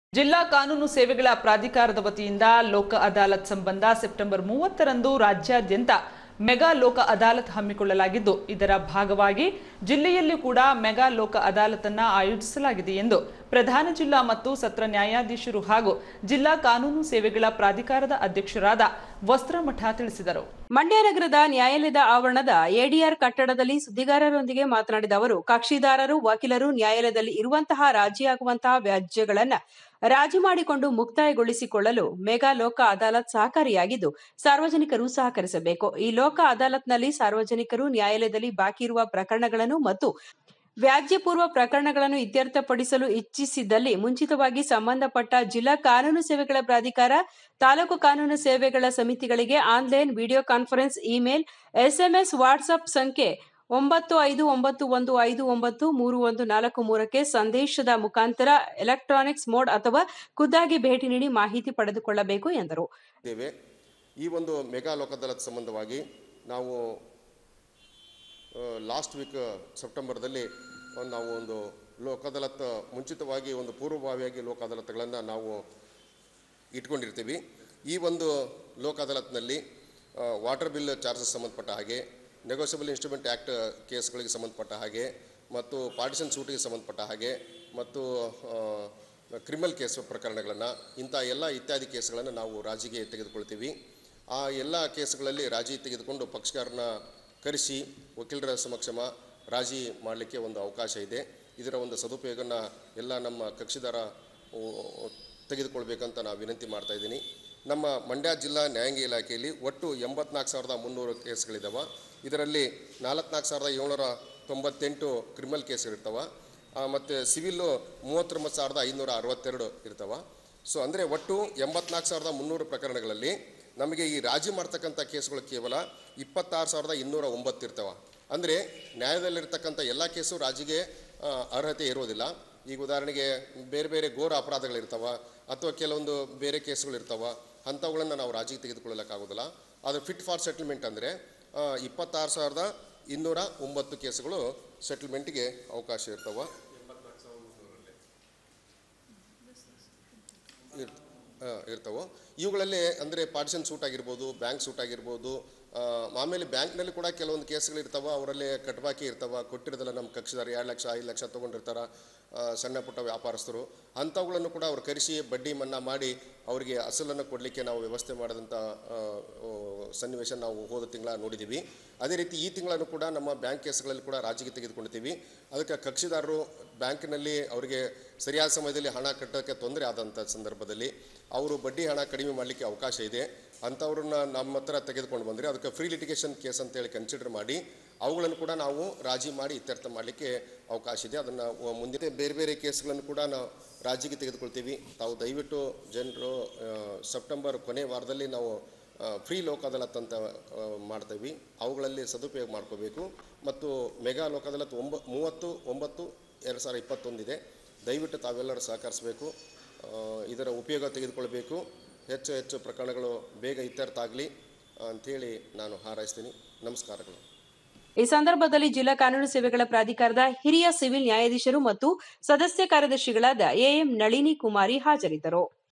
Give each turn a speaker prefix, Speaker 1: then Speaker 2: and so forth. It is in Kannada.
Speaker 1: ಜಿಲ್ಲಾ ಕಾನೂನು ಸೇವೆಗಳ ಪ್ರಾಧಿಕಾರದ ವತಿಯಿಂದ ಲೋಕ ಅದಾಲತ್ ಸಂಬಂಧ ಸೆಪ್ಟೆಂಬರ್ ಮೂವತ್ತರಂದು ರಾಜ್ಯಾದ್ಯಂತ ಮೆಗಾ ಲೋಕ ಅದಾಲತ್ ಹಮ್ಮಿಕೊಳ್ಳಲಾಗಿದ್ದು ಇದರ ಭಾಗವಾಗಿ ಜಿಲ್ಲೆಯಲ್ಲಿ ಕೂಡ ಮೆಗಾ ಲೋಕ ಅದಾಲತನ್ನ ಆಯೋಜಿಸಲಾಗಿದೆ ಎಂದು ಪ್ರಧಾನ ಜಿಲ್ಲಾ ಮತ್ತು ಸತ್ರ ನ್ಯಾಯಾಧೀಶರು ಹಾಗೂ ಜಿಲ್ಲಾ ಕಾನೂನು ಸೇವೆಗಳ ಪ್ರಾಧಿಕಾರದ ಅಧ್ಯಕ್ಷರಾದ ವಸ್ತ್ರಮಠ ತಿಳಿಸಿದರು
Speaker 2: ಮಂಡ್ಯ ನಗರದ ನ್ಯಾಯಾಲಯದ ಆವರಣದ ಎಡಿಆರ್ ಕಟ್ಟಡದಲ್ಲಿ ಸುದ್ದಿಗಾರರೊಂದಿಗೆ ಮಾತನಾಡಿದ ಅವರು ಕಕ್ಷಿದಾರರು ವಕೀಲರು ನ್ಯಾಯಾಲಯದಲ್ಲಿ ಇರುವಂತಹ ರಾಜಿಯಾಗುವಂತಹ ವ್ಯಾಜ್ಯಗಳನ್ನ ರಾಜಿ ಮಾಡಿಕೊಂಡು ಮುಕ್ತಾಯಗೊಳಿಸಿಕೊಳ್ಳಲು ಮೆಗಾ ಲೋಕ ಅದಾಲತ್ ಸಹಕಾರಿಯಾಗಿದ್ದು ಸಾರ್ವಜನಿಕರು ಸಹಕರಿಸಬೇಕು ಈ ಲೋಕ ಅದಾಲತ್ನಲ್ಲಿ ಸಾರ್ವಜನಿಕರು ನ್ಯಾಯಾಲಯದಲ್ಲಿ ಬಾಕಿ ಇರುವ ಪ್ರಕರಣಗಳನ್ನು ಮತ್ತು ವ್ಯಾಜ್ಯಪೂರ್ವ ಪ್ರಕರಣಗಳನ್ನು ಇತ್ಯರ್ಥಪಡಿಸಲು ಇಚ್ಛಿಸಿದ್ದಲ್ಲಿ ಮುಂಚಿತವಾಗಿ ಸಂಬಂಧಪಟ್ಟ ಜಿಲ್ಲಾ ಕಾನೂನು ಸೇವೆಗಳ ಪ್ರಾಧಿಕಾರ ತಾಲೂಕು ಕಾನೂನು ಸೇವೆಗಳ ಸಮಿತಿಗಳಿಗೆ online video conference email SMS WhatsApp ಸಂಖ್ಯೆ ಒಂಬತ್ತು ಐದು ಒಂಬತ್ತು ಒಂದು ಐದು ಒಂಬತ್ತು ಮೂರು ಒಂದು ನಾಲ್ಕು ಮೂರಕ್ಕೆ ಸಂದೇಶದ ಮುಖಾಂತರ ಎಲೆಕ್ಟ್ರಾನಿಕ್ಸ್ ಮೋಡ್ ಅಥವಾ ಖುದ್ದಾಗಿ ಭೇಟಿ ನೀಡಿ ಮಾಹಿತಿ ಪಡೆದುಕೊಳ್ಳಬೇಕು ಎಂದರು
Speaker 3: ಇದ್ದೇವೆ ಈ ಒಂದು ಮೆಗಾ ಲೋಕ ಅದಾಲತ್ ಸಂಬಂಧವಾಗಿ ನಾವು ಲಾಸ್ಟ್ ವೀಕ್ ಸೆಪ್ಟೆಂಬರ್ದಲ್ಲಿ ಒಂದು ನಾವು ಒಂದು ಲೋಕ ಅದಾಲತ್ ಮುಂಚಿತವಾಗಿ ಒಂದು ಪೂರ್ವಭಾವಿಯಾಗಿ ಲೋಕ ಅದಾಲತ್ಗಳನ್ನು ನಾವು ಇಟ್ಕೊಂಡಿರ್ತೀವಿ ಈ ಒಂದು ಲೋಕ ಅದಾಲತ್ನಲ್ಲಿ ವಾಟರ್ ಬಿಲ್ ಚಾರ್ಜಸ್ ಸಂಬಂಧಪಟ್ಟ ಹಾಗೆ ನೆಗೋಷಿಯಬಲ್ ಇನ್ಸ್ಟ್ರೂಮೆಂಟ್ ಆ್ಯಕ್ಟ್ ಕೇಸ್ಗಳಿಗೆ ಸಂಬಂಧಪಟ್ಟ ಹಾಗೆ ಮತ್ತು ಪಾರ್ಟಿಷನ್ ಸೂಟಿಗೆ ಸಂಬಂಧಪಟ್ಟ ಹಾಗೆ ಮತ್ತು ಕ್ರಿಮಿನಲ್ ಕೇಸ್ ಪ್ರಕರಣಗಳನ್ನು ಇಂಥ ಎಲ್ಲ ಇತ್ಯಾದಿ ಕೇಸ್ಗಳನ್ನು ನಾವು ರಾಜಿಗೆ ತೆಗೆದುಕೊಳ್ತೀವಿ ಆ ಎಲ್ಲ ಕೇಸ್ಗಳಲ್ಲಿ ರಾಜಿ ತೆಗೆದುಕೊಂಡು ಪಕ್ಷಕಾರನ ಕರೆಸಿ ವಕೀಲರ ಸಮಕ್ಷಮ ರಾಜಿ ಮಾಡಲಿಕ್ಕೆ ಒಂದು ಅವಕಾಶ ಇದೆ ಇದರ ಒಂದು ಸದುಪಯೋಗನ ಎಲ್ಲ ನಮ್ಮ ಕಕ್ಷಿದಾರ ಓ, ತೆಗೆದುಕೊಳ್ಬೇಕಂತ ನಾವು ವಿನಂತಿ ಮಾಡ್ತಾ ಇದ್ದೀನಿ ನಮ್ಮ ಮಂಡ್ಯ ಜಿಲ್ಲಾ ನ್ಯಾಯಾಂಗ ಇಲಾಖೆಯಲ್ಲಿ ಒಟ್ಟು ಎಂಬತ್ನಾಲ್ಕು ಸಾವಿರದ ಮುನ್ನೂರು ಕೇಸ್ಗಳಿದ್ದಾವೆ ಇದರಲ್ಲಿ ನಾಲ್ಕುನಾಲ್ಕು ಸಾವಿರದ ಏಳ್ನೂರ ತೊಂಬತ್ತೆಂಟು ಕ್ರಿಮಿನಲ್ ಕೇಸ್ಗಳಿರ್ತಾವೆ ಮತ್ತು ಸಿವಿಲ್ಲು ಮೂವತ್ತೊಂಬತ್ತು ಸಾವಿರದ ಐನೂರ ಅರವತ್ತೆರಡು ಇರ್ತಾವೆ ಸೊ ಅಂದರೆ ಒಟ್ಟು ಎಂಬತ್ನಾಲ್ಕು ಸಾವಿರದ ಮುನ್ನೂರು ಪ್ರಕರಣಗಳಲ್ಲಿ ನಮಗೆ ಈ ರಾಜಿ ಮಾಡ್ತಕ್ಕಂಥ ಕೇಸುಗಳು ಕೇವಲ ಇಪ್ಪತ್ತಾರು ಸಾವಿರದ ಇನ್ನೂರ ಒಂಬತ್ತು ಇರ್ತವೆ ಅಂದರೆ ನ್ಯಾಯದಲ್ಲಿರ್ತಕ್ಕಂಥ ಎಲ್ಲ ಕೇಸು ರಾಜಿಗೆ ಆ, ಅರ್ಹತೆ ಇರೋದಿಲ್ಲ ಈಗ ಉದಾಹರಣೆಗೆ ಬೇರೆ ಬೇರೆ ಘೋರ ಅಪರಾಧಗಳಿರ್ತಾವ ಅಥವಾ ಕೆಲವೊಂದು ಬೇರೆ ಕೇಸುಗಳಿರ್ತಾವ ಅಂಥವುಗಳನ್ನು ನಾವು ರಾಜಿಗೆ ತೆಗೆದುಕೊಳ್ಳೋಕ್ಕಾಗೋದಿಲ್ಲ ಅದು ಫಿಟ್ ಫಾರ್ ಸೆಟಲ್ಮೆಂಟ್ ಅಂದರೆ ಇಪ್ಪತ್ತಾರು ಸಾವಿರದ ಇನ್ನೂರ ಒಂಬತ್ತು ಕೇಸುಗಳು ಸೆಟಲ್ಮೆಂಟ್ಗೆ ಅವಕಾಶ ಇರ್ತವೆ ಇರ್ ಇರ್ತವೆ ಇವುಗಳಲ್ಲಿ ಅಂದರೆ ಪಾರ್ಟಿಷನ್ ಸೂಟ್ ಆಗಿರ್ಬೋದು ಬ್ಯಾಂಕ್ ಸೂಟ್ ಆಗಿರ್ಬೋದು ಆ, ಆಮೇಲೆ ಬ್ಯಾಂಕ್ನಲ್ಲಿ ಕೂಡ ಕೆಲವೊಂದು ಕೇಸ್ಗಳು ಇರ್ತಾವೆ ಅವರಲ್ಲಿ ಕಟ್ಬಾಕಿ ಇರ್ತಾವೆ ಕೊಟ್ಟಿರೋದಲ್ಲ ನಮ್ಮ ಕಕ್ಷಿದಾರ ಎರಡು ಲಕ್ಷ ಐದು ಲಕ್ಷ ತೊಗೊಂಡಿರ್ತಾರೆ ಆ, ಸಣ್ಣ ಪುಟ್ಟ ವ್ಯಾಪಾರಸ್ಥರು ಅಂಥವುಗಳನ್ನು ಕೂಡ ಅವ್ರು ಕರೆಸಿ ಬಡ್ಡಿ ಮನ್ನಾ ಮಾಡಿ ಅವರಿಗೆ ಅಸಲನ್ನು ಕೊಡಲಿಕ್ಕೆ ನಾವು ವ್ಯವಸ್ಥೆ ಮಾಡಿದಂಥ ಆ, ಓ, ಸನ್ನಿವೇಶ ನಾವು ಹೋದ ತಿಂಗಳ ನೋಡಿದ್ದೀವಿ ಅದೇ ರೀತಿ ಈ ತಿಂಗಳನ್ನು ಕೂಡ ನಮ್ಮ ಬ್ಯಾಂಕ್ ಕೇಸ್ಗಳಲ್ಲಿ ಕೂಡ ರಾಜಿಗೆ ತೆಗೆದುಕೊಂಡಿದ್ದೀವಿ ಅದಕ್ಕೆ ಕಕ್ಷಿದಾರರು ಬ್ಯಾಂಕಿನಲ್ಲಿ ಅವರಿಗೆ ಸರಿಯಾದ ಸಮಯದಲ್ಲಿ ಹಣ ಕಟ್ಟೋಕ್ಕೆ ತೊಂದರೆ ಆದಂಥ ಸಂದರ್ಭದಲ್ಲಿ ಅವರು ಬಡ್ಡಿ ಹಣ ಕಡಿಮೆ ಮಾಡಲಿಕ್ಕೆ ಅವಕಾಶ ಇದೆ ಅಂಥವ್ರನ್ನ ನಮ್ಮ ಹತ್ರ ತೆಗೆದುಕೊಂಡು ಬಂದರೆ ಅದಕ್ಕೆ ಫ್ರೀ ಲಿಟಿಗೇಷನ್ ಕೇಸ್ ಅಂತೇಳಿ ಕನ್ಸಿಡರ್ ಮಾಡಿ ಅವುಗಳನ್ನು ಕೂಡ ನಾವು ರಾಜಿ ಮಾಡಿ ಇತ್ಯರ್ಥ ಮಾಡಲಿಕ್ಕೆ ಅವಕಾಶ ಇದೆ ಅದನ್ನು ಮುಂದೆ ಬೇರೆ ಬೇರೆ ಕೇಸ್ಗಳನ್ನು ಕೂಡ ನಾವು ರಾಜಿಗೆ ತೆಗೆದುಕೊಳ್ತೀವಿ ತಾವು ದಯವಿಟ್ಟು ಜನರು ಸೆಪ್ಟೆಂಬರ್ ಕೊನೆ ವಾರದಲ್ಲಿ ನಾವು ಫ್ರೀ ಲೋಕ ಅದಾಲತ್ ಅಂತ ಆ, ಮಾಡ್ತೀವಿ ಅವುಗಳಲ್ಲಿ ಸದುಪಯೋಗ ಮಾಡ್ಕೋಬೇಕು ಮತ್ತು ಮೆಗಾ ಲೋಕ ಅದಾಲತ್ ಒಂಬ ಮೂವತ್ತು ಒಂಬತ್ತು ಎರಡು ಸಾವಿರ ಇಪ್ಪತ್ತೊಂದಿದೆ ದಯವಿಟ್ಟು ತಾವೆಲ್ಲರೂ ಸಹಕರಿಸಬೇಕು ಆ, ಇದರ ಉಪಯೋಗ ತೆಗೆದುಕೊಳ್ಬೇಕು ಹೆಚ್ಚು ಹೆಚ್ಚು ಪ್ರಕರಣಗಳು ಬೇಗ ಇತ್ಯರ್ಥ ಆಗಲಿ ಅಂಥೇಳಿ ನಾನು ಹಾರೈಸ್ತೀನಿ ನಮಸ್ಕಾರಗಳು
Speaker 2: ಈ ಸಂದರ್ಭದಲ್ಲಿ ಜಿಲ್ಲಾ ಕಾನೂನು ಸೇವೆಗಳ ಪ್ರಾಧಿಕಾರದ ಹಿರಿಯ ಸಿವಿಲ್ ನ್ಯಾಯಾಧೀಶರು ಮತ್ತು ಸದಸ್ಯ ಕಾರ್ಯದರ್ಶಿಗಳಾದ ಎಎಂ ನಳಿನಿ ಕುಮಾರಿ ಹಾಜರಿದ್ದರು